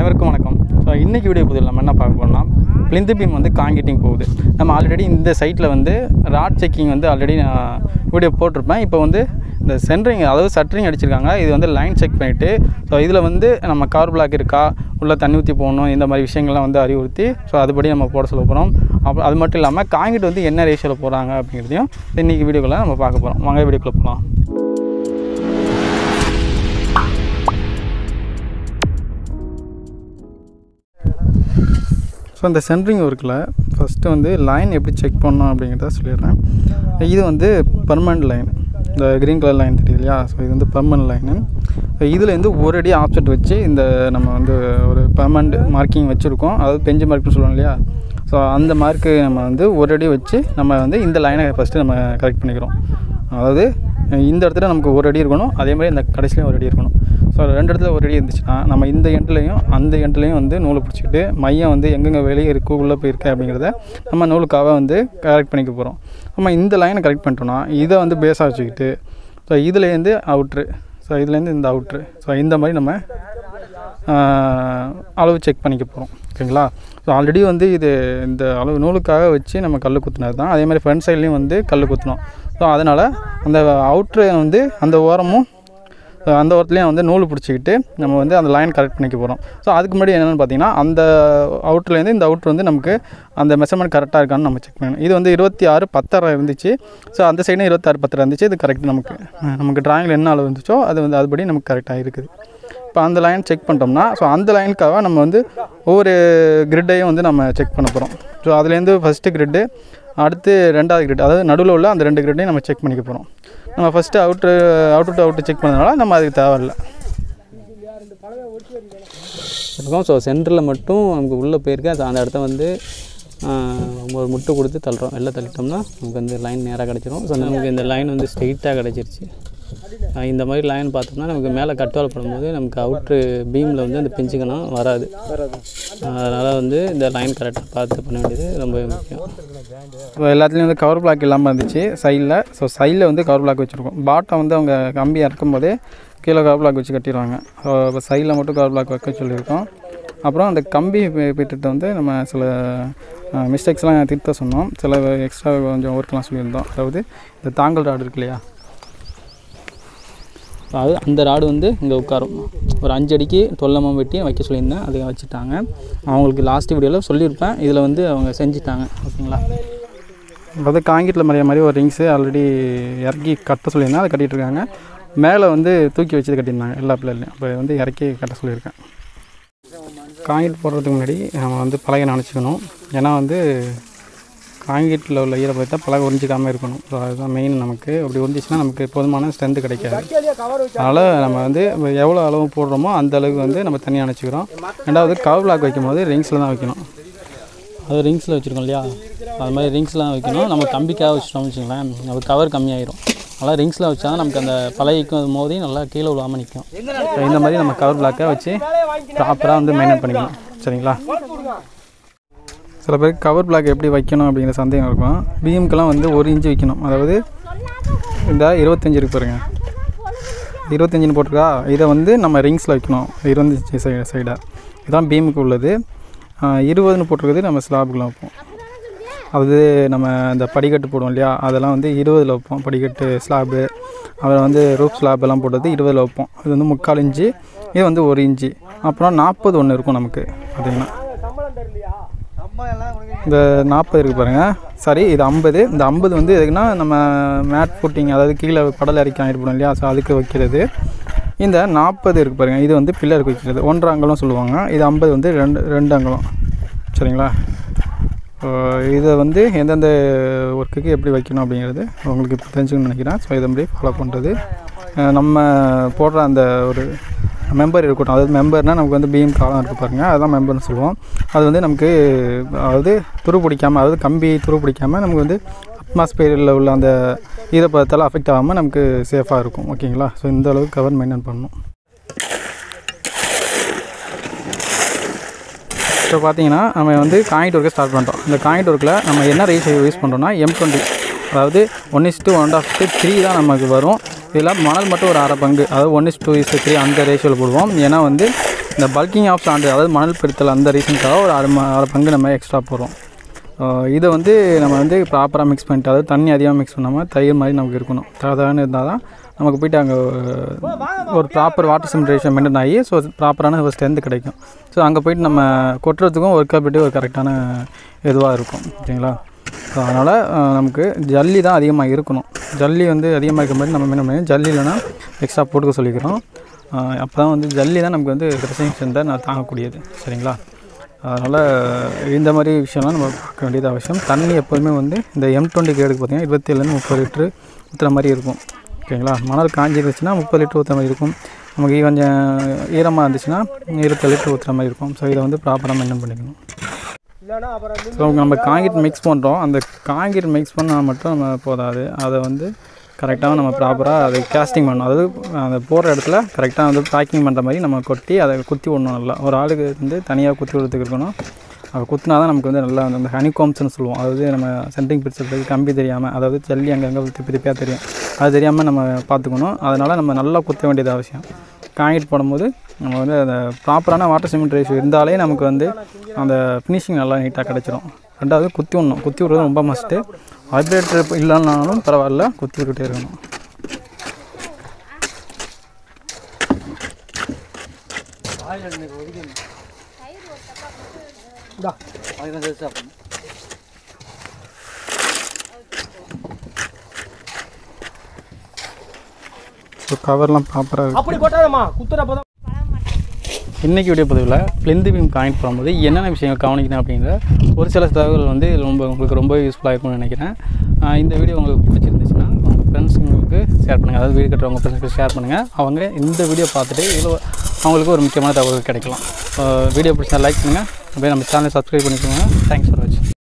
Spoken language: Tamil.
அனைவருக்கும் வணக்கம் ஸோ இன்றைக்கி வீடியோ பதில் நம்ம என்ன பார்க்க போறோம்னா பிளிந்து பீம் வந்து காங்கிட்டிங் போகுது நம்ம ஆல்ரெடி இந்த சைட்டில் வந்து ராட் செக்கிங் வந்து ஆல்ரெடி நான் வீடியோ போட்டிருப்பேன் இப்போ வந்து இந்த சென்ட்ரிங் அதாவது சட்ரிங் அடிச்சிருக்காங்க இது வந்து லைன் செக் பண்ணிவிட்டு ஸோ இதில் வந்து நம்ம கவர் பிளாக் இருக்கா உள்ள தண்ணி ஊற்றி போகணும் இந்த மாதிரி விஷயங்கள்லாம் வந்து அறிவுறுத்தி ஸோ அதுபடி நம்ம போட சொல்ல போகிறோம் அப்புறம் அது மட்டும் இல்லாமல் காங்கிட் வந்து என்ன ரேஷியோவில் போகிறாங்க அப்படிங்கிறதையும் இன்றைக்கி வீடியோக்குள்ளே நம்ம பார்க்க போகிறோம் வாங்க வீடியோக்குள்ளே போகலாம் ஸோ இந்த சென்ட்ரிங் ஒர்க்கில் ஃபஸ்ட்டு வந்து லைன் எப்படி செக் பண்ணணும் அப்படிங்கிறத சொல்லிடுறேன் இது வந்து பர்மனண்ட் லைன் இந்த க்ரீன் கலர் லைன் தெரியுது இல்லையா ஸோ இது வந்து பர்மனண்ட் லைனு ஸோ இதில் வந்து ஒரு அடி ஆப்செட் வச்சு இந்த நம்ம வந்து ஒரு பர்மனண்ட் மார்க்கிங் வச்சுருக்கோம் அதாவது பெஞ்சு மார்க்னு சொல்லுவோம் இல்லையா ஸோ அந்த மார்க்கு நம்ம வந்து ஒரு அடி வச்சு நம்ம வந்து இந்த லைனை ஃபஸ்ட்டு நம்ம கரெக்ட் பண்ணிக்கிறோம் அதாவது இந்த இடத்துல நமக்கு ஒரு அடி இருக்கணும் அதே மாதிரி இந்த கடைசிலையும் ஒரு அடி இருக்கணும் ஸோ ரெண்டு இடத்துல ஒரு அடி இருந்துச்சுன்னா நம்ம இந்த எண்ட்லையும் அந்த எண்ட்லையும் வந்து நூலை பிடிச்சிக்கிட்டு மையம் வந்து எங்கெங்கே வெளியே இருக்கு உள்ளே போயிருக்கு அப்படிங்கிறத நம்ம நூலுக்காக வந்து கரெக்ட் பண்ணிக்க போகிறோம் நம்ம இந்த லைனை கரெக்ட் பண்ணிட்டோம்னா இதை வந்து பேஸாக வச்சுக்கிட்டு ஸோ இதுலேருந்து அவுட்ரு ஸோ இதுலேருந்து இந்த அவுட்ரு ஸோ இந்த மாதிரி நம்ம ஆஹ், அளவு செக் பண்ணிக்க போகிறோம் ஓகேங்களா ஸோ ஆல்ரெடி வந்து இது இந்த அளவு நூலுக்காக வச்சு நம்ம கல் குத்துனது தான் அதே மாதிரி ஃப்ரண்ட் சைட்லேயும் வந்து கல் குத்தினோம் ஸோ அதனால் அந்த அவுட்ரு வந்து அந்த ஓரமும் அஹ் அந்த ஓரத்துலேயும் வந்து நூல் பிடிச்சிக்கிட்டு நம்ம வந்து அந்த லைன் கரெக்ட் பண்ணிக்க போகிறோம் ஸோ அதுக்கு முன்னாடி என்னென்னு பார்த்தீங்கன்னா அந்த அவுட்லேருந்து இந்த அவுட்ரு வந்து நமக்கு அந்த மெஷர்மெண்ட் கரெக்டாக இருக்கான்னு நம்ம செக் பண்ணணும் இது வந்து இருபத்தி ஆறு பத்தரை இருந்துச்சு ஸோ அந்த சைடும் இருபத்தாறு பத்தரை இருந்துச்சு இது கரெக்ட் நமக்கு அஹ் நமக்கு டிராயிங்கில் என்ன அளவு இருந்துச்சோ அது வந்து அதுபடி நமக்கு கரெக்டாக இருக்குது இப்போ அந்த லைன் செக் பண்ணிட்டோம்னா ஸோ அந்த லைனுக்காக நம்ம வந்து ஒவ்வொரு கிரிட்டையும் வந்து நம்ம செக் பண்ண போகிறோம் ஸோ அதுலேருந்து ஃபஸ்ட்டு கிரிட்டு அடுத்து ரெண்டாவது கிரிட் அதாவது நடுவில் உள்ள அந்த ரெண்டு கிரிட்டையும் நம்ம செக் பண்ணிக்க போகிறோம் நம்ம first outer outer to outer check பண்ணதுனால நம்ம அதுக்கு தேவையில்லை இருக்கும் ஸோ சென்டரில் மட்டும் நமக்கு உள்ளே போயிருக்கு அது அந்த இடத்த வந்து ஆஹ், ஒரு முட்டை கொடுத்து தள்ளுறோம் வெளில தள்ளிட்டோம்னா நமக்கு வந்து லைன் நேராக கிடச்சிரும் ஸோ நமக்கு இந்த லைன் வந்து ஸ்ட்ரெயிட்டாக கிடச்சிருச்சு ஆஹ், இந்த மாதிரி லைன் பார்த்தோம்னா நமக்கு மேலே கட்டுவால் போடும்போது நமக்கு அவுட்ரு பீமில் வந்து அந்த பிஞ்சுக்கணும் வராது அதனால் வந்து இந்த லைன் கரெக்டாக பார்த்து பண்ண வேண்டியது ரொம்ப முக்கியம் ஸோ எல்லாத்துலேயும் வந்து கவர் பிளாக் இல்லாமல் இருந்துச்சு சைடில் ஸோ சைடில் வந்து கவர் பிளாக் வச்சுருக்கோம் பாட்டம் வந்து அவங்க கம்பி இறக்கும் போதே கீழே கவர் பிளாக் வச்சு கட்டிடுவாங்க ஸோ இப்போ சைடில் மட்டும் கவர் பிளாக் வைக்க சொல்லியிருக்கோம் அப்புறம் அந்த கம்பி பிட்டுட்டு வந்து நம்ம சில மிஸ்டேக்ஸ்லாம் திருத்த சொன்னோம் சில எக்ஸ்ட்ரா கொஞ்சம் ஒர்க்லாம் சொல்லியிருந்தோம் அதாவது இந்த தாங்கல் ராடு இருக்கு இல்லையா அது அந்த ராடு வந்து இங்கே உட்காரும் ஒரு அஞ்சு அடிக்கு தொல்லமாக வெட்டி வைக்க சொல்லியிருந்தேன் அதை வச்சுட்டாங்க அவங்களுக்கு லாஸ்ட் வீடியோவில் சொல்லியிருப்பேன் இதில் வந்து அவங்க செஞ்சுட்டாங்க ஓகேங்களா அதாவது காங்கிட்டில் மறைய மாதிரி ஒரு ரிங்ஸு ஆல்ரெடி இறக்கி கட்ட சொல்லியிருந்தேன் அதை கட்டிகிட்டு இருக்காங்க மேலே வந்து தூக்கி வச்சு கட்டியிருந்தாங்க எல்லா பிள்ளைலையும் அப்போ வந்து இறக்கி கட்ட சொல்லியிருக்கேன் காங்கிட் போடுறதுக்கு முன்னாடி நம்ம வந்து பலகை நினச்சிக்கணும் ஏன்னா வந்து காங்கிட்டில் உள்ள ஈரப்பதத்தை பலகை உறிஞ்சிக்காமல் இருக்கணும் ஸோ அதுதான் மெயின் நமக்கு அப்படி உறிஞ்சிச்சுன்னா நமக்கு போதுமான ஸ்ட்ரென்த்து கிடைக்காது அதனால் நம்ம வந்து எவ்வளோ அளவு போடுறோமோ அந்த அளவுக்கு வந்து நம்ம தனியாக நினச்சிக்கிறோம் ரெண்டாவது கவர் பிளாக் வைக்கும்போது ரிங்ஸில் தான் வைக்கணும் அது ரிங்ஸில் வச்சுருக்கோம் இல்லையா அது மாதிரி ரிங்ஸ்லாம் வைக்கணும் நம்ம கம்பிக்காக வச்சிட்டோம்னு வச்சுங்களேன் அது கவர் கம்மியாயிரும் அதனால் ரிங்ஸில் வச்சா தான் நமக்கு அந்த பழகிக்கும் மோதி நல்லா கீழே விழாமல் நிற்கும் இந்த மாதிரி நம்ம கவர் பிளாக்கை வச்சு ப்ராப்பராக வந்து மெயின்டைன் பண்ணிக்கணும் சரிங்களா சில பேருக்கு கவர் பிளாக் எப்படி வைக்கணும் அப்படிங்கிற சந்தேகம் இருக்கும் பிஎம்க்கெல்லாம் வந்து ஒரு இன்ச்சு வைக்கணும் அதாவது இந்த இருபத்தஞ்சி இருக்கு பாருங்க இருபத்தஞ்சின்னு போட்டிருக்கா இதை வந்து நம்ம ரிங்ஸில் வைக்கணும் இருபத்தஞ்சி சைடு சைடாக இதுதான் பீமுக்கு உள்ளது ஆஹ் இருபதுன்னு போட்டிருக்கிறது நம்ம ஸ்லாபுக்குள்ள வைப்போம் அது நம்ம இந்த படிக்கட்டு போடுவோம் இல்லையா அதெல்லாம் வந்து இருபதில் வைப்போம் படிக்கட்டு ஸ்லாபு அப்புறம் வந்து ரூப் ஸ்லாப் எல்லாம் போட்டது இருபதில் வைப்போம் இது வந்து முக்கால் இன்ச்சு இது வந்து ஒரு இன்ச்சு அப்புறம் நாற்பது ஒன்று இருக்கும் நமக்கு பார்த்திங்கன்னா இந்த நாற்பது இருக்குது பாருங்கள் சரி இது ஐம்பது இந்த ஐம்பது வந்து எதுக்குன்னா நம்ம மேட் ஃபுட்டிங் அதாவது கீழே கடல் இறக்கி வாங்கிட்டு போனோம் இல்லையா ஸோ அதுக்கு வைக்கிறது இந்த நாற்பது இருக்குது பாருங்கள் இது வந்து பில்லருக்கு வைக்கிறது ஒன்றரை அங்கலம் சொல்லுவாங்க இது ஐம்பது வந்து ரெண்டு ரெண்டு அங்கலம் சரிங்களா ஸோ இதை வந்து எந்தெந்த ஒர்க்குக்கு எப்படி வைக்கணும் அப்படிங்கிறது உங்களுக்கு இப்போ தெரிஞ்சுக்கணும்னு நினைக்கிறேன் ஸோ இதை மாதிரி ஃபாலோ பண்ணுறது அஹ் நம்ம போடுற அந்த ஒரு மெம்பர் இருக்கட்டும் அதாவது மெம்பர்னால் நமக்கு வந்து பிஎம் காலம் இருக்குது பாருங்கள் அதுதான் மெம்பர்னு சொல்லுவோம் அது வந்து நமக்கு அதாவது துரு பிடிக்காமல் அதாவது கம்பி துரு பிடிக்காமல் நமக்கு வந்து அட்மாஸ்பியரில் உள்ள அந்த ஈரப்பதத்தால் அஃபெக்ட் ஆகாமல் நமக்கு சேஃபாக இருக்கும் ஓகேங்களா ஸோ இந்த அளவுக்கு கவர் மெயின்டைன் பண்ணணும் இப்போ பார்த்தீங்கன்னா நம்ம வந்து காயிண்ட் ஒர்க்கை ஸ்டார்ட் பண்ணிட்டோம் இந்த காயிண்ட் ஒர்க்கில் நம்ம என்ன ரேஷியோ யூஸ் பண்ணுறோம்னா எம் டுவெண்ட்டி அதாவது one is to one half three தான் நமக்கு வரும் இதில் மணல் மட்டும் ஒரு அரை பங்கு அதாவது one is two is three அந்த ரேஷியோவில் போடுவோம் ஏன்னா வந்து இந்த பல்கிங் ஆஃப் சாண்டு அதாவது மணல் பெருத்தல் அந்த ரீசனுக்காக ஒரு அரை ம- அரை பங்கு நம்ம எக்ஸ்ட்ரா போடுறோம் ஆஹ் இதை வந்து நம்ம வந்து ப்ராப்பராக மிக்ஸ் பண்ணிட்டு அதாவது தண்ணி அதிகமாக மிக்ஸ் பண்ணாமல் தயிர் மாதிரி நமக்கு இருக்கணும் சாதாரண இருந்தால் தான் நமக்கு போயிட்டு அங்கே ஒரு ப்ராப்பர் வாட்டர் சிமிட்ரேஷன் மெயின்டைன் ஆகி ஸோ ப்ராப்பரான ஒரு ஸ்ட்ரென்த் கிடைக்கும் ஸோ அங்கே போயிட்டு நம்ம கொட்டுறதுக்கும் ஒர்க்கபிலிட்டி ஒரு கரெக்டான இதுவாக இருக்கும் ஓகேங்களா ஸோ அதனால் நமக்கு ஜல்லி தான் அதிகமாக இருக்கணும் ஜல்லி வந்து அதிகமாக இருக்க மாதிரி நம்ம என்ன பண்ணி ஜல்லி இல்லைன்னா எக்ஸ்ட்ரா போட்டுக்க சொல்லிக்கிறோம் அப்போ தான் வந்து ஜல்லி தான் நமக்கு வந்து ட்ரெஸ்ஸிங் சென்டர் நான் தாங்கக்கூடியது சரிங்களா அதனால் இந்த மாதிரி விஷயம்லாம் நம்ம பார்க்க வேண்டியது அவசியம் தண்ணி எப்போதுமே வந்து இந்த எம் டுவெண்ட்டி கிரேடுக்கு பார்த்தீங்கன்னா இருபத்தேழுலேருந்து முப்பது லிட்ரு ஊற்றுற மாதிரி இருக்கும் ஓகேங்களா மணல் காஞ்சி இருந்துச்சுன்னா முப்பது லிட்டர் ஊற்றுற மாதிரி இருக்கும் நமக்கு கொஞ்சம் ஈரமாக இருந்துச்சுன்னா இருபது லிட்டர் ஊற்றுற மாதிரி இருக்கும் ஸோ இதை வந்து ப்ராப்பராக மெயின்டைன் பண்ணிக்கணும் ஸோ நம்ம காங்கிரீட் மிக்ஸ் பண்ணுறோம் அந்த காங்கிரீட் மிக்ஸ் பண்ணால் மட்டும் நம்ம போதாது அதை வந்து கரெக்டாக நம்ம ப்ராப்பராக அதை கேஸ்டிங் பண்ணணும் அதாவது அந்த போடுற இடத்துல கரெக்டாக வந்து பேக்கிங் பண்ணுற மாதிரி நம்ம கொட்டி அதை குத்தி விடணும் நல்லா ஒரு ஆளுக்கு வந்து தனியாக குத்தி விடுறதுக்கு இருக்கணும் அதை குத்தினா தான் நமக்கு வந்து நல்லா வந்து அந்த ஹனிகாம்ஸ்னு சொல்லுவோம் அதாவது நம்ம சென்ட்ரிங் பிடிச்சதுக்கு கம்பி தெரியாமல் அதாவது ஜல்லி அங்கங்கே திப்பி திப்பியாக தெரியும் அது தெரியாமல் நம்ம பார்த்துக்கணும் அதனால் நம்ம நல்லா குத்த வேண்டியது அவசியம் காங்கிரீட் போடும்போது நம்ம வந்து அந்த ப்ராப்பரான வாட்டர் சிமெண்ட் ரேஷியோ இருந்தாலே நமக்கு வந்து அந்த ஃபினிஷிங் நல்லா நீட்டாக கிடச்சிரும் ரெண்டாவது குத்தி விடணும் குத்தி விடுறது ரொம்ப மஸ்ட்டு வைப்ரேட்டர் இல்லைனாலும் பரவாயில்ல குத்தி விட்டுட்டே இருக்கணும் ஸோ கவர்லாம் ப்ராப்பராக இருக்குது அப்படி கொட்டாதம்மா குத்துறப்ப தான் இன்றைக்கி வீடியோ பதிவில் பிளெந்து பீம் காயின் போடும்போது என்னென்ன விஷயங்கள் கவனிக்கணும் அப்படிங்கிற ஒரு சில தகவல் வந்து இதுல ரொம்ப உங்களுக்கு ரொம்ப யூஸ்ஃபுல்லாக இருக்கும்னு நினைக்கிறேன் ஆஹ் இந்த வீடியோ உங்களுக்கு பிடிச்சிருந்துச்சுன்னா உங்கள் ஃப்ரெண்ட்ஸுங்களுக்கு ஷேர் பண்ணுங்கள் அதாவது வீடு கட்டுறவங்க ஃப்ரெண்ட்ஸுக்கு ஷேர் பண்ணுங்கள் அவங்க இந்த வீடியோ பார்த்துட்டு இதில் அவங்களுக்கு ஒரு முக்கியமான தகவல் கிடைக்கலாம் வீடியோ பிடிச்சா லைக் பண்ணுங்கள் அப்படியே நம்ம சேனலை சப்ஸ்கிரைப் பண்ணிக்கோங்க தேங்க்ஸ் ஃபார்